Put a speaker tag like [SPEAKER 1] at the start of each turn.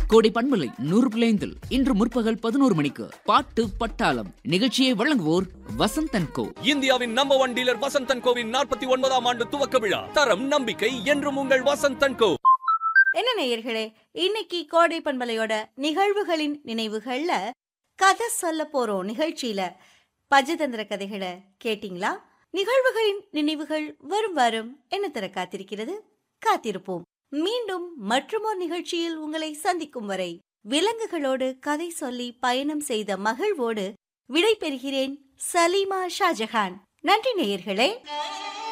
[SPEAKER 1] கோடை பண்பலை நூறு பிள்ளைந்தில் இன்று முற்பகல் பதினோரு மணிக்கு பாட்டு பட்டாளம் நிகழ்ச்சியை வழங்குவோர் வசந்தன் கோ
[SPEAKER 2] இந்தியாவின் நம்பர் ஒன் டீலர் வசந்தன் கோவின் நாற்பத்தி ஒன்பதாம் ஆண்டு துவக்க விழா தரம் நம்பிக்கை என்றும் உங்கள் வசந்தன் கோ
[SPEAKER 3] என்ன நேயர்களே இன்னைக்கு கோடை பண்பலையோட நிகழ்வுகளின் நினைவுகள்ல கதை சொல்ல போறோம் நிகழ்ச்சியில பஞ்சதந்திர கதைகளை கேட்டிங்களா நிகழ்வுகளின் நினைவுகள் வரும் வரும் என்ன தர காத்திருக்கிறது காத்திருப்போம் மீண்டும் மற்றுமோர் நிகழ்ச்சியில் உங்களை சந்திக்கும் வரை விலங்குகளோடு கதை சொல்லி பயணம் செய்த மகிழ்வோடு விடை பெறுகிறேன் சலீமா ஷாஜஹான் நன்றி நேயர்களே